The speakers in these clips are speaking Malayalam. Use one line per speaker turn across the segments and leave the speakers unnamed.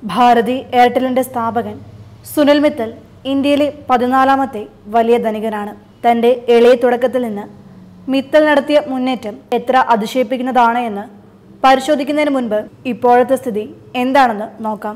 ഭാരതി എയർടെലിന്റെ സ്ഥാപകൻ സുനിൽ മിത്തൽ ഇന്ത്യയിലെ പതിനാലാമത്തെ വലിയ ധനികനാണ് തന്റെ എളിയ തുടക്കത്തിൽ നിന്ന് മിത്തൽ നടത്തിയ മുന്നേറ്റം എത്ര അതിശയിപ്പിക്കുന്നതാണ് എന്ന് പരിശോധിക്കുന്നതിന് മുൻപ് ഇപ്പോഴത്തെ സ്ഥിതി എന്താണെന്ന് നോക്കാം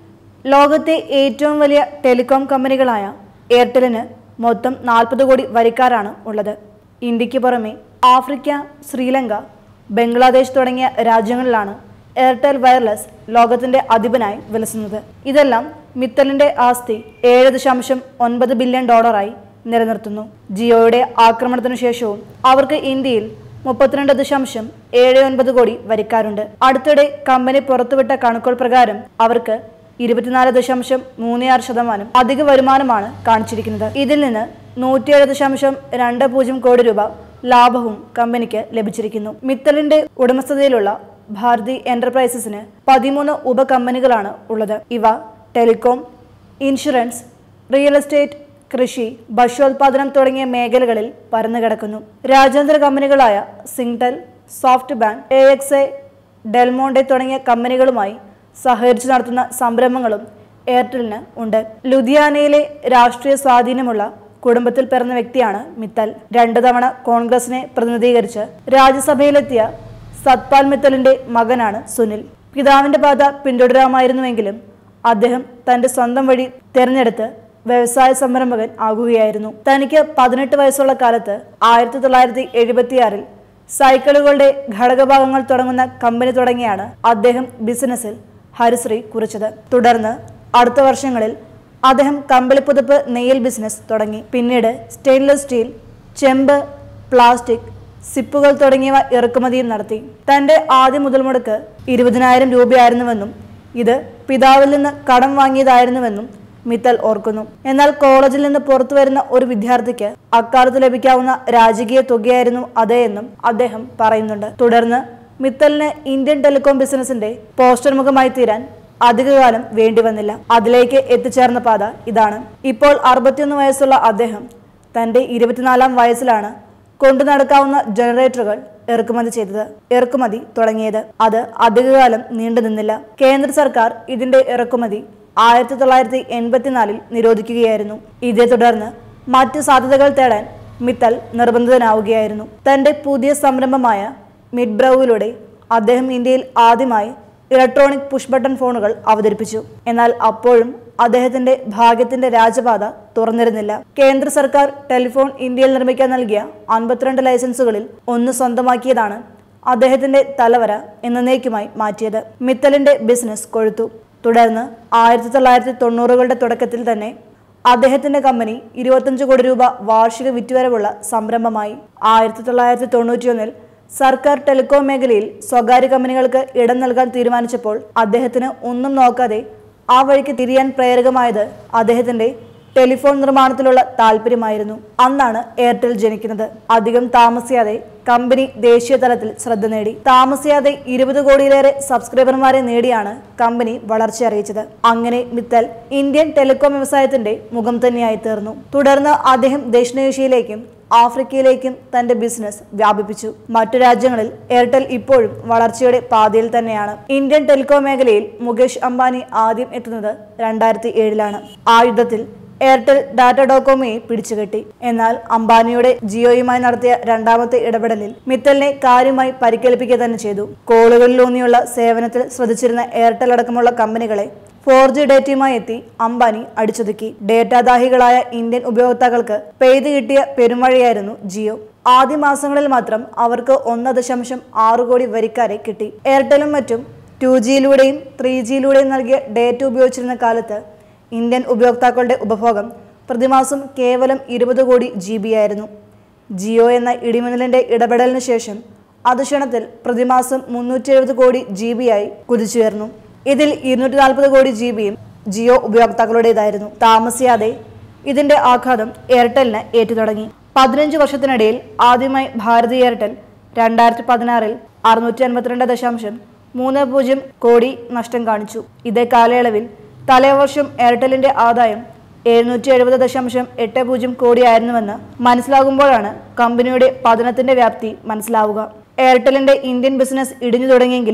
ലോകത്തെ ഏറ്റവും വലിയ ടെലികോം കമ്പനികളായ എയർടെലിന് മൊത്തം നാൽപ്പത് കോടി വരിക്കാരാണ് ഉള്ളത് ഇന്ത്യക്ക് പുറമെ ആഫ്രിക്ക ശ്രീലങ്ക ബംഗ്ലാദേശ് തുടങ്ങിയ രാജ്യങ്ങളിലാണ് എയർടെൽ വയർലെസ് ലോകത്തിന്റെ അധിപനായി വിലസുന്നത് ഇതെല്ലാം മിത്തലിന്റെ ആസ്തി ഏഴ് ദശാംശം ഒൻപത് ബില്യൺ ഡോളറായി നിലനിർത്തുന്നു ജിയോയുടെ ആക്രമണത്തിനു ശേഷവും അവർക്ക് ഇന്ത്യയിൽ മുപ്പത്തിരണ്ട് ദശാംശം ഏഴ് ഒൻപത് കോടി വരിക്കാരുണ്ട് അടുത്തിടെ കമ്പനി പുറത്തുവിട്ട കണക്കുകൾ പ്രകാരം അവർക്ക് ഇരുപത്തിനാല് ദശാംശം മൂന്ന് ആറ് ശതമാനം അധിക വരുമാനമാണ് കാണിച്ചിരിക്കുന്നത് ഇതിൽ നിന്ന് നൂറ്റിയേഴ് ദശാംശം രണ്ട് പൂജ്യം കോടി രൂപ ലാഭവും കമ്പനിക്ക് ലഭിച്ചിരിക്കുന്നു മിത്തലിന്റെ ഉടമസ്ഥതയിലുള്ള ഭാരതി എന്റർപ്രൈസസിന് പതിമൂന്ന് ഉപകമ്പനികളാണ് ഉള്ളത് ഇവ ടെലികോം ഇൻഷുറൻസ് റിയൽ എസ്റ്റേറ്റ് കൃഷി ഭക്ഷ്യോൽപാദനം തുടങ്ങിയ മേഖലകളിൽ പരന്നു കിടക്കുന്നു രാജ്യാന്തര കമ്പനികളായ Singtel soft bank A X A Del Monte തുടങ്ങിയ കമ്പനികളുമായി സഹകരിച്ച് നടത്തുന്ന സംരംഭങ്ങളും എയർടെലിന് ഉണ്ട് ലുധിയാനയിലെ രാഷ്ട്രീയ സ്വാധീനമുള്ള കുടുംബത്തിൽ പിറന്ന വ്യക്തിയാണ് മിത്തൽ രണ്ടു തവണ കോൺഗ്രസിനെ പ്രതിനിധീകരിച്ച് രാജ്യസഭയിലെത്തിയ സത്പാൽ മിത്തലിന്റെ മകനാണ് സുനിൽ പിതാവിന്റെ പാത പിന്തുടരാമായിരുന്നുവെങ്കിലും അദ്ദേഹം തന്റെ സ്വന്തം വഴി തിരഞ്ഞെടുത്ത് വ്യവസായ സംരംഭകൻ ആകുകയായിരുന്നു തനിക്ക് പതിനെട്ട് വയസ്സുള്ള കാലത്ത് ആയിരത്തി തൊള്ളായിരത്തി എഴുപത്തിയാറിൽ സൈക്കിളുകളുടെ ഘടകഭാഗങ്ങൾ തുടങ്ങുന്ന കമ്പനി തുടങ്ങിയാണ് അദ്ദേഹം ബിസിനസ്സിൽ ഹരിശ്രീ കുറിച്ചത് തുടർന്ന് അടുത്ത വർഷങ്ങളിൽ അദ്ദേഹം കമ്പിളിപ്പുതപ്പ് നെയ്യൽ ബിസിനസ് തുടങ്ങി പിന്നീട് സ്റ്റെയിൻലെസ് സ്റ്റീൽ ചെമ്പ് പ്ലാസ്റ്റിക് സിപ്പുകൾ തുടങ്ങിയവ ഇറക്കുമതിയും നടത്തി തന്റെ ആദ്യ മുതൽ മുടക്ക് ഇരുപതിനായിരം രൂപയായിരുന്നുവെന്നും ഇത് പിതാവിൽ നിന്ന് കടം വാങ്ങിയതായിരുന്നുവെന്നും മിത്തൽ ഓർക്കുന്നു എന്നാൽ കോളേജിൽ നിന്ന് പുറത്തു വരുന്ന ഒരു വിദ്യാർത്ഥിക്ക് അക്കാലത്ത് ലഭിക്കാവുന്ന രാജകീയ തുകയായിരുന്നു അതേ എന്നും അദ്ദേഹം പറയുന്നുണ്ട് തുടർന്ന് മിത്തലിന് ഇന്ത്യൻ ടെലികോം ബിസിനസിന്റെ പോസ്റ്റർ മുഖമായി തീരാൻ അധികകാലം വേണ്ടി വന്നില്ല അതിലേക്ക് എത്തിച്ചേർന്ന പാത ഇതാണ് ഇപ്പോൾ അറുപത്തിയൊന്ന് വയസ്സുള്ള അദ്ദേഹം തന്റെ ഇരുപത്തിനാലാം വയസ്സിലാണ് കൊണ്ടു നടക്കാവുന്ന ജനറേറ്ററുകൾ ഇറക്കുമതി ചെയ്തത് ഇറക്കുമതി തുടങ്ങിയത് അത് അധികകാലം നീണ്ടു നിന്നില്ല കേന്ദ്ര സർക്കാർ ഇതിന്റെ ഇറക്കുമതി ആയിരത്തി തൊള്ളായിരത്തി എൺപത്തിനാലിൽ നിരോധിക്കുകയായിരുന്നു ഇതേ തുടർന്ന് മറ്റ് സാധ്യതകൾ തേടാൻ മിത്തൽ നിർബന്ധിതനാവുകയായിരുന്നു തന്റെ പുതിയ സംരംഭമായ മിഡ്ബ്രൗവിലൂടെ അദ്ദേഹം ഇന്ത്യയിൽ ആദ്യമായി ഇലക്ട്രോണിക് പുഷ് ബട്ടൺ ഫോണുകൾ അവതരിപ്പിച്ചു എന്നാൽ അപ്പോഴും അദ്ദേഹത്തിന്റെ ഭാഗ്യത്തിന്റെ രാജപാത തുറന്നിരുന്നില്ല കേന്ദ്ര സർക്കാർ ടെലിഫോൺ ഇന്ത്യയിൽ നിർമ്മിക്കാൻ നൽകിയ അൻപത്തിരണ്ട് ലൈസൻസുകളിൽ ഒന്ന് സ്വന്തമാക്കിയതാണ് അദ്ദേഹത്തിന്റെ തലവര എന്നേക്കുമായി മാറ്റിയത് മിത്തലിന്റെ ബിസിനസ് കൊഴുത്തു തുടർന്ന് ആയിരത്തി തൊള്ളായിരത്തി തൊണ്ണൂറുകളുടെ തുടക്കത്തിൽ തന്നെ അദ്ദേഹത്തിന്റെ കമ്പനി ഇരുപത്തഞ്ച് കോടി രൂപ വാർഷിക വിറ്റുവരവുള്ള സംരംഭമായി ആയിരത്തി തൊള്ളായിരത്തി തൊണ്ണൂറ്റിയൊന്നിൽ സർക്കാർ ടെലികോം മേഖലയിൽ സ്വകാര്യ കമ്പനികൾക്ക് ഇടം നൽകാൻ തീരുമാനിച്ചപ്പോൾ അദ്ദേഹത്തിന് ഒന്നും നോക്കാതെ ആ വഴിക്ക് തിരിയാൻ പ്രേരകമായത് അദ്ദേഹത്തിന്റെ ടെലിഫോൺ നിർമ്മാണത്തിലുള്ള താല്പര്യമായിരുന്നു അന്നാണ് എയർടെൽ ജനിക്കുന്നത് അധികം താമസിയാതെ കമ്പനി ദേശീയ തലത്തിൽ ശ്രദ്ധ നേടി താമസിയാതെ ഇരുപത് കോടിയിലേറെ സബ്സ്ക്രൈബർമാരെ നേടിയാണ് കമ്പനി വളർച്ച അറിയിച്ചത് അങ്ങനെ മിത്തൽ ഇന്ത്യൻ ടെലികോം വ്യവസായത്തിന്റെ മുഖം തന്നെയായി തീർന്നു തുടർന്ന് അദ്ദേഹം ദക്ഷിണേഷ്യയിലേക്കും ആഫ്രിക്കയിലേക്കും തന്റെ ബിസിനസ് വ്യാപിപ്പിച്ചു മറ്റു രാജ്യങ്ങളിൽ എയർടെൽ ഇപ്പോഴും വളർച്ചയുടെ പാതയിൽ തന്നെയാണ് ഇന്ത്യൻ ടെലികോം മേഖലയിൽ മുകേഷ് അംബാനി ആദ്യം എത്തുന്നത് രണ്ടായിരത്തി ഏഴിലാണ് ആ യുദ്ധത്തിൽ എയർടെൽ ഡാറ്റ ഡോകോമോയെ പിടിച്ചുകെട്ടി എന്നാൽ അംബാനിയുടെ ജിയോയുമായി നടത്തിയ രണ്ടാമത്തെ ഇടപെടലിൽ മിത്തലിനെ കാര്യമായി പരിക്കേൽപ്പിക്കുക തന്നെ ചെയ്തു കോളുകളിലൂന്നിയുള്ള സേവനത്തിൽ ശ്രദ്ധിച്ചിരുന്ന എയർടെൽ അടക്കമുള്ള കമ്പനികളെ ഫോർ ജി ഡേറ്റയുമായി എത്തി അംബാനി അടിച്ചൊതുക്കി ഡേറ്റാദാഹികളായ ഇന്ത്യൻ ഉപയോക്താക്കൾക്ക് പെയ്തു കിട്ടിയ പെരുമഴയായിരുന്നു ജിയോ ആദ്യ മാസങ്ങളിൽ മാത്രം അവർക്ക് ഒന്ന് ദശാംശം ആറ് കോടി വരിക്കാരെ കിട്ടി എയർടെലും മറ്റും ടു ജിയിലൂടെയും ത്രീ ജിയിലൂടെയും നൽകിയ ഡേറ്റ ഉപയോഗിച്ചിരുന്ന കാലത്ത് ഇന്ത്യൻ ഉപയോക്താക്കളുടെ ഉപഭോഗം പ്രതിമാസം കേവലം ഇരുപത് കോടി ജി ബി ആയിരുന്നു ജിയോ എന്ന ഇടിമിന്നലിന്റെ ഇടപെടലിന് ശേഷം അത് ക്ഷണത്തിൽ പ്രതിമാസം മുന്നൂറ്റി എഴുപത് കോടി ജി ബി ആയി കുതിച്ചുയർന്നു ഇതിൽ ഇരുന്നൂറ്റി നാൽപ്പത് കോടി ജി ബിയും ജിയോ ഉപയോക്താക്കളുടേതായിരുന്നു താമസിയാതെ ഇതിന്റെ ആഘാതം എയർടെലിന് ഏറ്റു തുടങ്ങി പതിനഞ്ച് വർഷത്തിനിടയിൽ ആദ്യമായി ഭാരതി എയർടെൽ രണ്ടായിരത്തി പതിനാറിൽ അറുന്നൂറ്റി അൻപത്തിരണ്ട് ദശാംശം മൂന്ന് പൂജ്യം കോടി നഷ്ടം കാണിച്ചു ഇതേ കാലയളവിൽ തലേവർഷം എയർടെലിന്റെ ആദായം എഴുന്നൂറ്റി എഴുപത് ദശാംശം എട്ട് പൂജ്യം കോടിയായിരുന്നുവെന്ന് മനസ്സിലാകുമ്പോഴാണ് കമ്പനിയുടെ പതനത്തിന്റെ വ്യാപ്തി മനസ്സിലാവുക എയർടെലിന്റെ ഇന്ത്യൻ ബിസിനസ് ഇടിഞ്ഞു തുടങ്ങിയെങ്കിലും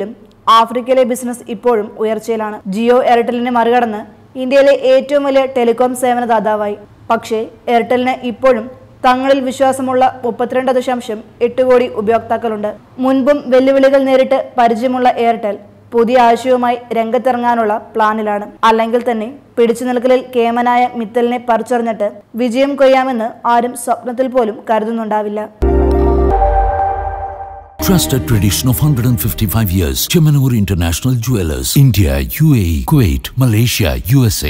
ആഫ്രിക്കയിലെ ബിസിനസ് ഇപ്പോഴും ഉയർച്ചയിലാണ് ജിയോ എയർടെലിനെ മറികടന്ന് ഇന്ത്യയിലെ ഏറ്റവും വലിയ ടെലികോം സേവന ദാതാവായി പക്ഷേ എയർടെലിന് ഇപ്പോഴും തങ്ങളിൽ വിശ്വാസമുള്ള മുപ്പത്തിരണ്ട് ദശാംശം എട്ട് കോടി ഉപയോക്താക്കളുണ്ട് മുൻപും വെല്ലുവിളികൾ നേരിട്ട് പരിചയമുള്ള എയർടെൽ പുതിയ ആശയവുമായി രംഗത്തിറങ്ങാനുള്ള പ്ലാനിലാണ് അല്ലെങ്കിൽ തന്നെ പിടിച്ചു നിൽക്കലിൽ കേമനായ മിത്തലിനെ പറിച്ചറിഞ്ഞിട്ട് വിജയം കൊയ്യാമെന്ന് ആരും സ്വപ്നത്തിൽ പോലും കരുതുന്നുണ്ടാവില്ല
Trusted tradition of 155 years. Chemanur International Jewelers. India, UAE, Kuwait, Malaysia, USA.